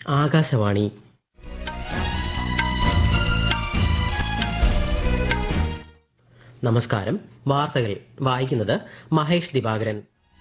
ആകാശവാണി നമസ്കാരം വാർത്തകൾ വായിക്കുന്നത് മഹേഷ് ദിവാകരൻ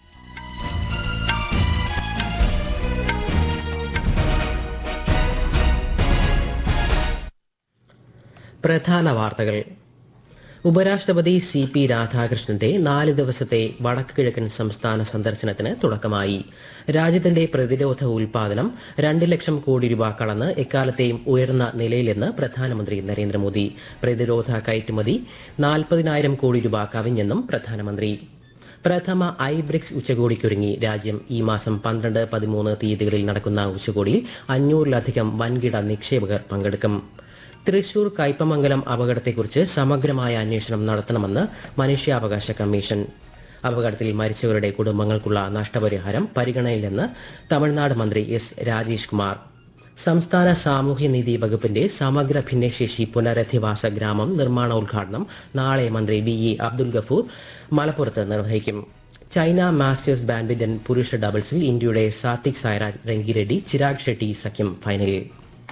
പ്രധാന വാർത്തകൾ ഉപരാഷ്ട്രപതി സി പി രാധാകൃഷ്ണന്റെ നാല് ദിവസത്തെ വടക്ക് കിഴക്കൻ സംസ്ഥാന സന്ദർശനത്തിന് തുടക്കമായി രാജ്യത്തിന്റെ പ്രതിരോധ ഉൽപാദനം രണ്ട് ലക്ഷം കോടി രൂപ കടന്ന് എക്കാലത്തെയും ഉയർന്ന നിലയിലെന്ന് പ്രധാനമന്ത്രി നരേന്ദ്രമോദി പ്രതിരോധ കയറ്റുമതി നാൽപ്പതിനായിരം കോടി രൂപ കവിഞ്ഞെന്നും പ്രധാനമന്ത്രി പ്രഥമ ഐ ബ്രിക്സ് ഉച്ചകോടിക്കൊരുങ്ങി രാജ്യം ഈ മാസം പന്ത്രണ്ട് പതിമൂന്ന് തീയതികളിൽ നടക്കുന്ന ഉച്ചകോടിയിൽ അഞ്ഞൂറിലധികം വൻകിട നിക്ഷേപകർ പങ്കെടുക്കും തൃശൂർ കയ്പമംഗലം അപകടത്തെക്കുറിച്ച് സമഗ്രമായ അന്വേഷണം നടത്തണമെന്ന് മനുഷ്യാവകാശ കമ്മീഷൻ അപകടത്തിൽ മരിച്ചവരുടെ കുടുംബങ്ങൾക്കുള്ള നഷ്ടപരിഹാരം പരിഗണനയിലെന്ന് തമിഴ്നാട് മന്ത്രി എസ് രാജേഷ് കുമാർ സംസ്ഥാന സാമൂഹ്യനീതി വകുപ്പിന്റെ സമഗ്ര ഭിന്നശേഷി പുനരധിവാസ ഗ്രാമം നിർമ്മാണ ഉദ്ഘാടനം നാളെ മന്ത്രി വി ഇ അബ്ദുൽ ഗഫൂർ മലപ്പുറത്ത് നിർവഹിക്കും ചൈന മാസ്റ്റേഴ്സ് ബാഡ്മിന്റൺ പുരുഷ ഡബിൾസിൽ ഇന്ത്യയുടെ സാത്വിക് സായ്രാജ് രംഗിരെഡ്ഡി ചിരാഗ് ഷെട്ടി സഖ്യം ഫൈനലിൽ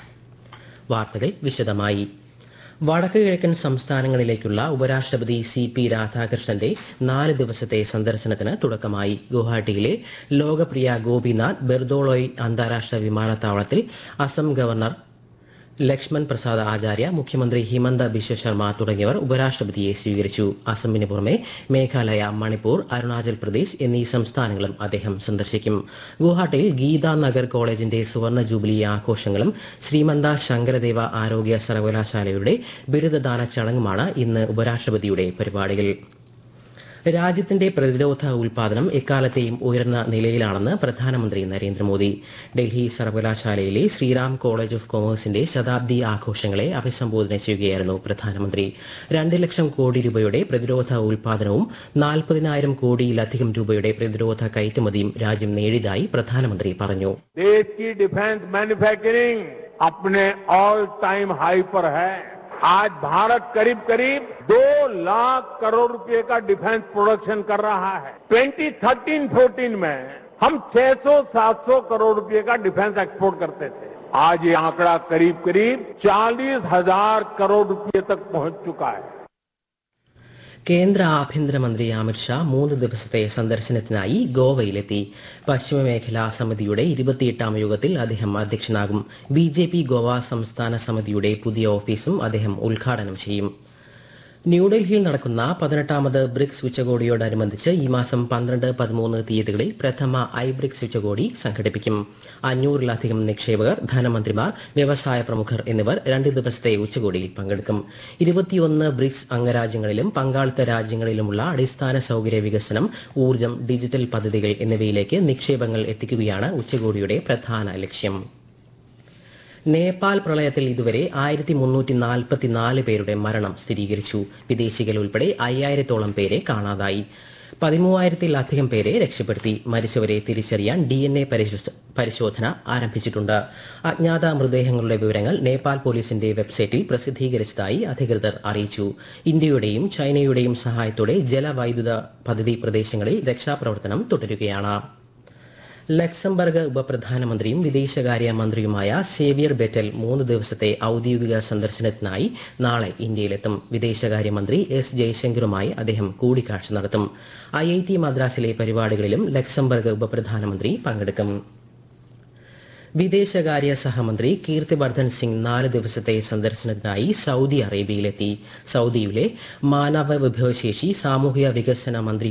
വാർത്തകൾ വിശദമായി വടക്ക് കിഴക്കൻ സംസ്ഥാനങ്ങളിലേക്കുള്ള ഉപരാഷ്ട്രപതി സി പി രാധാകൃഷ്ണന്റെ നാല് ദിവസത്തെ സന്ദർശനത്തിന് തുടക്കമായി ഗുവാഹട്ടിയിലെ ലോകപ്രിയ ഗോപിനാഥ് ബെർദോളോയ് അന്താരാഷ്ട്ര വിമാനത്താവളത്തിൽ അസം ഗവർണർ ലക്ഷ്മൺ പ്രസാദ് ആചാര്യ മുഖ്യമന്ത്രി ഹിമന്ത ബിശ്വ ശർമ്മ തുടങ്ങിയവർ ഉപരാഷ്ട്രപതിയെ സ്വീകരിച്ചു അസമിന് പുറമെ മേഘാലയ മണിപ്പൂർ അരുണാചൽ പ്രദേശ് എന്നീ സംസ്ഥാനങ്ങളും അദ്ദേഹം സന്ദർശിക്കും ഗുവാഹട്ടിയിൽ ഗീതാ നഗർ കോളേജിന്റെ സുവർണ ജൂബിലി ആഘോഷങ്ങളും ശ്രീമന്ത ശങ്കരദേവ ആരോഗ്യ സർവകലാശാലയുടെ ബിരുദദാന ചടങ്ങുമാണ് ഇന്ന് ഉപരാഷ്ട്രപതിയുടെ പരിപാടികൾ രാജ്യത്തിന്റെ പ്രതിരോധ ഉൽപാദനം എക്കാലത്തെയും ഉയർന്ന നിലയിലാണെന്ന് പ്രധാനമന്ത്രി നരേന്ദ്രമോദി ഡൽഹി സർവകലാശാലയിലെ ശ്രീറാം കോളേജ് ഓഫ് കൊമേഴ്സിന്റെ ശതാബ്ദി ആഘോഷങ്ങളെ അഭിസംബോധന ചെയ്യുകയായിരുന്നു പ്രധാനമന്ത്രി രണ്ട് ലക്ഷം കോടി രൂപയുടെ പ്രതിരോധ ഉൽപാദനവും നാൽപ്പതിനായിരം കോടിയിലധികം രൂപയുടെ പ്രതിരോധ കയറ്റുമതിയും രാജ്യം നേടിയതായി പ്രധാനമന്ത്രി പറഞ്ഞു देश की डिफेंस मैन्युफैक्चरिंग अपने ऑल टाइम हाई पर है आज भारत करीब करीब दो लाख करोड़ रुपए का डिफेंस प्रोडक्शन कर रहा है 2013-14 में हम 600-700 करोड़ रुपए का डिफेंस एक्सपोर्ट करते थे आज ये आंकड़ा करीब करीब चालीस हजार करोड़ रुपए तक पहुंच चुका है കേന്ദ്ര ആഭ്യന്തരമന്ത്രി അമിത്ഷാ മൂന്ന് ദിവസത്തെ സന്ദർശനത്തിനായി ഗോവയിലെത്തി പശ്ചിമമേഖലാ സമിതിയുടെ ഇരുപത്തിയെട്ടാം യോഗത്തിൽ അദ്ദേഹം അധ്യക്ഷനാകും ബി ജെ പി ഗോവ സംസ്ഥാന സമിതിയുടെ പുതിയ ഓഫീസും അദ്ദേഹം ഉദ്ഘാടനം ചെയ്യും ന്യൂഡൽഹിയിൽ നടക്കുന്ന പതിനെട്ടാമത് ബ്രിക്സ് ഉച്ചകോടിയോടനുബന്ധിച്ച് ഈ മാസം പന്ത്രണ്ട് പതിമൂന്ന് തീയതികളിൽ പ്രഥമ ഐ ബ്രിക്സ് ഉച്ചകോടി സംഘടിപ്പിക്കും അഞ്ഞൂറിലധികം നിക്ഷേപകർ ധനമന്ത്രിമാർ വ്യവസായ പ്രമുഖർ എന്നിവർ രണ്ട് ദിവസത്തെ ഉച്ചകോടിയിൽ പങ്കെടുക്കും ഇരുപത്തിയൊന്ന് ബ്രിക്സ് അംഗരാജ്യങ്ങളിലും പങ്കാളിത്ത രാജ്യങ്ങളിലുമുള്ള അടിസ്ഥാന സൗകര്യ വികസനം ഊർജ്ജം ഡിജിറ്റൽ പദ്ധതികൾ എന്നിവയിലേക്ക് നിക്ഷേപങ്ങൾ എത്തിക്കുകയാണ് ഉച്ചകോടിയുടെ പ്രധാന ലക്ഷ്യം നേപ്പാൾ പ്രളയത്തിൽ ഇതുവരെ ആയിരത്തി മുന്നൂറ്റി നാൽപ്പത്തിനാല് പേരുടെ മരണം സ്ഥിരീകരിച്ചു വിദേശികൾ ഉൾപ്പെടെ അയ്യായിരത്തോളം പേരെ കാണാതായി പതിമൂവായിരത്തിലധികം പേരെ രക്ഷപ്പെടുത്തി മരിച്ചവരെ തിരിച്ചറിയാൻ ഡി എൻ എ പരിശോധന ആരംഭിച്ചിട്ടുണ്ട് അജ്ഞാത മൃതദേഹങ്ങളുടെ വിവരങ്ങൾ നേപ്പാൾ പോലീസിന്റെ വെബ്സൈറ്റിൽ പ്രസിദ്ധീകരിച്ചതായി അധികൃതർ അറിയിച്ചു ഇന്ത്യയുടെയും ചൈനയുടെയും സഹായത്തോടെ ജലവൈദ്യുത പദ്ധതി പ്രദേശങ്ങളിൽ രക്ഷാപ്രവർത്തനം തുടരുകയാണ് ലക്സംബർഗ് ഉപപ്രധാനമന്ത്രിയും വിദേശകാര്യ മന്ത്രിയുമായ സേവിയർ ബെറ്റൽ മൂന്ന് ദിവസത്തെ ഔദ്യോഗിക സന്ദർശനത്തിനായി നാളെ ഇന്ത്യയിലെത്തും വിദേശകാര്യമന്ത്രി എസ് ജയശങ്കറുമായി അദ്ദേഹം കൂടിക്കാഴ്ച നടത്തും ഐ ഐ ടി മദ്രാസിലെ പരിപാടികളിലും ലക്സംബർഗ് ഉപപ്രധാനമന്ത്രി പങ്കെടുക്കും വിദേശകാര്യ സഹമന്ത്രി കീർത്തിവർദ്ധൻ സിംഗ് നാല് ദിവസത്തെ സന്ദർശനത്തിനായി സൗദി അറേബ്യയിലെത്തി സൗദിയിലെ മാനവ വിഭവശേഷി സാമൂഹിക വികസന മന്ത്രി